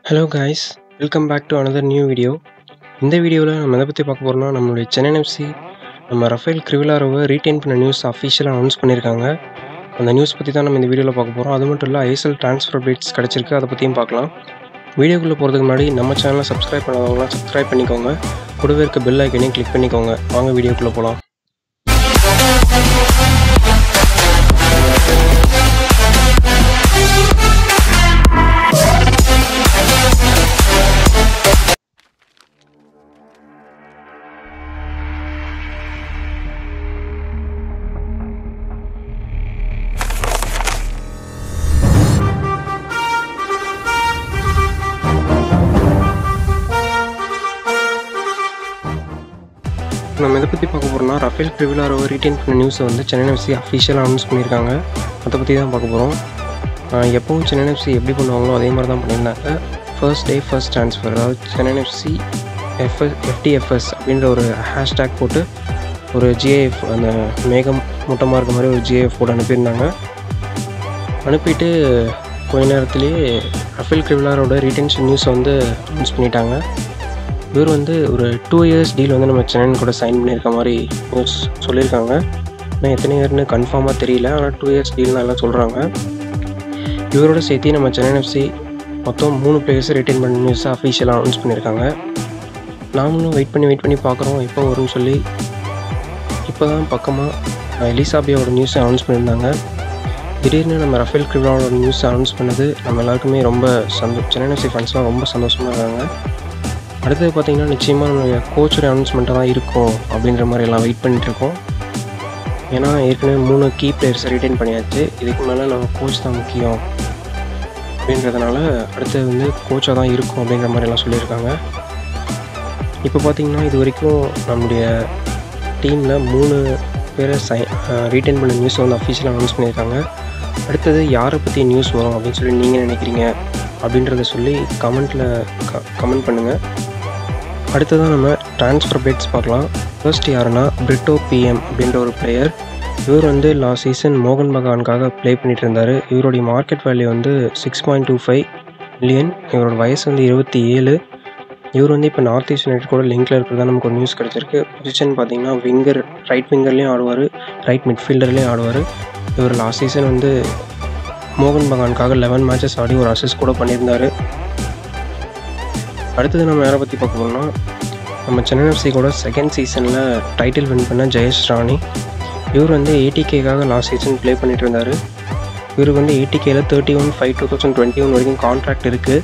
hello guys welcome back to another new video இந்த வீடியோவில் நம்ம எதை பற்றி பார்க்க போகிறோம்னா நம்மளுடைய சென்னை எஃப்சி நம்ம ரஃபேல் கிரிவிலாரோவை ரீட்டைன் பண்ண நியூஸ் அஃபிஷியலாக அனௌன்ஸ் பண்ணியிருக்காங்க அந்த நியூஸ் பற்றி தான் நம்ம இந்த வீடியோவில் பார்க்க போகிறோம் அது மட்டும் இல்லை ஐஎஸ்எல் ட்ரான்ஸ்ஃபர் அப்டேட்ஸ் கிடச்சிருக்கு அதை பற்றியும் பார்க்கலாம் வீடியோக்குள்ளே போகிறதுக்கு முன்னாடி நம்ம சேனலை சப்ஸ்கிரைப் பண்ணாதவங்களாம் சப்ஸ்கிரைப் பண்ணிக்கோங்க கூடவே இருக்க பெல் ஐக்கனையும் கிளிக் பண்ணிக்கோங்க வாங்க வீடியோக்குள்ளே போகலாம் நம்ம எதை பற்றி பார்க்க போகிறோம்னா ரஃபேல் கிரிவிலாரோவை ரீட்டைன் பண்ண நியூஸை வந்து சென்னை எஃப்சி அஃபிஷியலாக அனௌன்ஸ் பண்ணியிருக்காங்க அதை பற்றி தான் பார்க்க போகிறோம் எப்பவும் சென்னை எஃப்சி எப்படி பண்ணுவாங்களோ அதே மாதிரி தான் பண்ணியிருந்தாங்க ஃபர்ஸ்ட் டே ஃபர்ஸ்ட் ட்ரான்ஸ்ஃபர் அதாவது சென்னை எஃப்சி எஃப்எஸ் எஃப்டிஎஃப்எஸ் அப்படின்ற ஒரு ஹேஷ்டேக் போட்டு ஒரு ஜிஏஎஃப் அந்த மேகம் மூட்டமாக இருக்க மாதிரி ஒரு ஜிஏஎஃப் போட்டு அனுப்பியிருந்தாங்க அனுப்பிட்டு கொஞ்ச நேரத்துலேயே ரஃபேல் கிரிவிலாரோட ரீட்டென்ஷன் நியூஸை வந்து அனௌன்ஸ் பண்ணிட்டாங்க இவர் வந்து ஒரு டூ இயர்ஸ் டீல் வந்து நம்ம சென்னை கூட சைன் பண்ணியிருக்க மாதிரி நியூஸ் சொல்லியிருக்காங்க ஆனால் எத்தனை இயர்னு கன்ஃபார்மாக தெரியல ஆனால் டூ இயர்ஸ் டீல் எல்லாம் சொல்கிறாங்க இவரோட சேர்த்து நம்ம சென்னை எஃப்சி மொத்தம் மூணு பிளேயர்ஸை ரிட்டைன் பண்ண நியூஸை அஃபிஷியலாக அனௌன்ஸ் பண்ணியிருக்காங்க நாமளும் வெயிட் பண்ணி வெயிட் பண்ணி பார்க்குறோம் எப்போ வரும்னு சொல்லி இப்போ தான் பக்கமாக எலிசாபியாவோட நியூஸை அனௌன்ஸ் பண்ணியிருந்தாங்க திடீர்னு நம்ம ரஃபேல் கிரிவலாவோட நியூஸ் அனௌன்ஸ் பண்ணது நம்ம எல்லாருக்குமே ரொம்ப சந்தோ சென்னை எஃப்சி ஃபேன்ஸ்லாம் ரொம்ப சந்தோஷமாக இருக்காங்க அடுத்தது பார்த்திங்கன்னா நிச்சயமாக நம்மளுடைய கோச்சோட அனௌன்ஸ்மெண்ட்டாக தான் இருக்கும் அப்படின்ற மாதிரி எல்லாம் வெயிட் பண்ணிகிட்ருக்கோம் ஏன்னா ஏற்கனவே மூணு கீ பிளேயர்ஸை ரிட்டைன் பண்ணியாச்சு இதுக்கு மேலே நம்ம கோச் தான் முக்கியம் அப்படின்றதுனால அடுத்தது வந்து கோச்சாக தான் இருக்கும் அப்படின்ற மாதிரிலாம் சொல்லியிருக்காங்க இப்போ பார்த்திங்கன்னா இது வரைக்கும் நம்முடைய டீமில் மூணு பேரை சை ரீட்டைன் பண்ண நியூஸ் வந்து அஃபிஷியலாக அனௌன்ஸ் பண்ணியிருக்காங்க அடுத்தது யாரை பற்றி நியூஸ் வரும் அப்படின்னு சொல்லி நீங்கள் நினைக்கிறீங்க அப்படின்றத சொல்லி கமெண்ட்டில் க கமெண்ட் பண்ணுங்கள் அடுத்ததான் நம்ம ட்ரான்ஸ்ஃபர் பேட்ஸ் பார்க்கலாம் ஃபர்ஸ்ட் யாருன்னா பிரிட்டோ பிஎம் அப்படின்ற ஒரு பிளேயர் இவர் வந்து லாஸ்ட் சீசன் மோகன் பகானுக்காக ப்ளே பண்ணிகிட்டு இருந்தார் இவருடைய மார்க்கெட் வேல்யூ வந்து six point two five million இவரோட வயசு வந்து இருபத்தி ஏழு இவர் வந்து இப்போ நார்த் ஈஸ்ட் யுனைடெட் கூட லிங்க்கில் இருக்கிறதா நமக்கு ஒரு நியூஸ் கிடச்சிருக்கு பொசிஷன் பார்த்தீங்கன்னா விங்கர் ரைட் விங்கர்லேயும் ஆடுவார் ரைட் மிட்ஃபீல்டர்லேயும் ஆடுவார் இவர் லாஸ்ட் சீசன் வந்து மோகன் பகானுக்காக லெவன் மேட்சஸ் ஆடி ஒரு அசிஸ்ட் கூட பண்ணியிருந்தார் அடுத்தது நம்ம யாரை பற்றி பார்க்க போகிறோம்னா நம்ம சென்னை எஃப்சி கூட செகண்ட் சீசனில் டைட்டில் வின் பண்ண ஜெயேஷ் ராணி இவர் வந்து ஏடிகேக்காக லாஸ்ட் சீசன் ப்ளே பண்ணிட்டு இருந்தார் இவருக்கு வந்து ஏடிகேல thirty one five two thousand twenty one வரைக்கும் கான்ட்ராக்ட் இருக்குது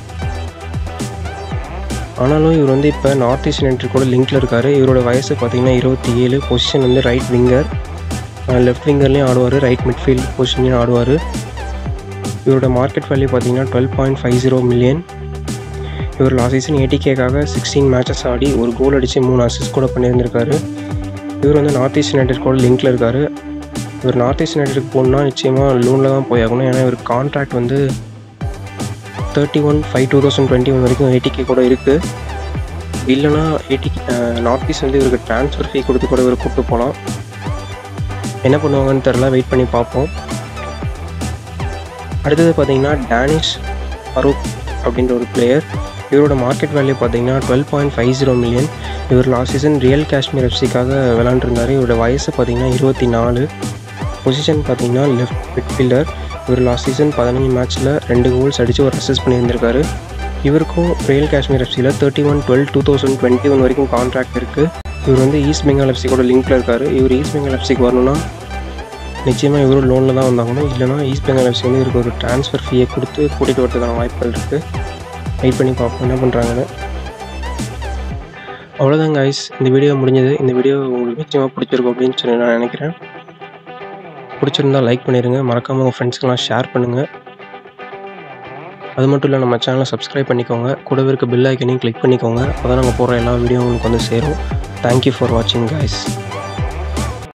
ஆனாலும் இவர் வந்து இப்போ நார்த் ஈஸ்ட் யுனைடெட் கூட லிங்க்கில் இருக்கார் இவரோட வயசு பார்த்தீங்கன்னா இருபத்தி ஏழு பொசிஷன் வந்து ரைட் விங்கர் லெஃப்ட் விங்கர்லேயும் ஆடுவார் ரைட் மிட்ஃபீல்ட் பொசிஷன்லேயும் ஆடுவார் இவரோட மார்க்கெட் வேல்யூ பார்த்தீங்கன்னா twelve point five zero million இவர் லாஸ்ட் சீசன் ஏடிகேக்காக சிக்ஸ்டீன் மேட்சஸ் ஆடி ஒரு கோல் அடித்து மூணு அசிஸ்ட் கூட பண்ணியிருந்திருக்காரு இவர் வந்து நார்த் ஈஸ்ட் யுனைடெட் கூட லிங்க்கில் இருக்கார் இவர் நார்த் ஈஸ்ட் யுனைடெடுக்கு போகணுன்னா நிச்சயமாக லோனில் தான் போயாகணும் ஏன்னா இவர் கான்ட்ராக்ட் வந்து thirty one five two thousand twenty one வரைக்கும் ஏடிகே கூட இருக்குது இல்லைனா ஏடி நார்த் ஈஸ்ட் வந்து இவருக்கு ட்ரான்ஸ்ஃபர் ஃபீ கொடுத்து கூட இவர் கூப்பிட்டு போகலாம் என்ன பண்ணுவாங்கன்னு தெரில வெயிட் பண்ணி பார்ப்போம் அடுத்தது பார்த்தீங்கன்னா டேனிஷ் ஃபரூக் அப்படின்ற ஒரு பிளேயர் இவரோட மார்க்கெட் வேல்யூ பார்த்தீங்கன்னா twelve point five zero million இவர் லாஸ்ட் சீசன் ரியல் காஷ்மீர் எஃப்சிக்காக விளாண்டுருந்தார் இவரோட வயசு பார்த்தீங்கன்னா இருபத்தி நாலு பொசிஷன் பார்த்தீங்கன்னா லெஃப்ட் மிட்ஃபீல்டர் இவர் லாஸ்ட் சீசன் பதினஞ்சு மேட்ச்சில் ரெண்டு கோல்ஸ் அடித்து ஒரு அசஸ் பண்ணியிருந்திருக்காரு இவருக்கும் ரியல் காஷ்மீர் எஃப்சியில் thirty one twelve two thousand twenty one வரைக்கும் கான்ட்ராக்ட் இருக்குது இவர் வந்து ஈஸ்ட் பெங்கால் எஃப்சி கூட லிங்க்கில் இருக்கார் இவர் ஈஸ்ட் பெங்கால் எஃப்சிக்கு வரணும்னா நிச்சயமாக இவரும் லோனில் தான் வந்தாகணும் இல்லைனா ஈஸ்ட் பெங்கால் எஃப்சி வந்து இவருக்கு ஒரு ட்ரான்ஸ்ஃபர் ஃபீயை கொடுத்து கூட்டிகிட்டு வரதுக்கான வாய்ப்புகள் இருக்குது வெயிட் பண்ணி பார்ப்போம் என்ன பண்ணுறாங்கன்னு அவ்வளோதான் கைஸ் இந்த வீடியோ முடிஞ்சது இந்த வீடியோ உங்களுக்கு நிச்சயமாக பிடிச்சிருக்கும் அப்படின்னு சொல்லி நான் நினைக்கிறேன் பிடிச்சிருந்தா லைக் பண்ணிடுங்க மறக்காமல் உங்கள் ஃப்ரெண்ட்ஸ்க்கெலாம் ஷேர் பண்ணுங்கள் அது மட்டும் இல்லை நம்ம சேனலை சப்ஸ்கிரைப் பண்ணிக்கோங்க கூடவே இருக்க பில் ஐக்கனையும் கிளிக் பண்ணிக்கோங்க அப்போ தான் நாங்கள் போடுற எல்லா வீடியோ உங்களுக்கு வந்து சேரும் தேங்க்யூ ஃபார் வாட்சிங் கைஸ்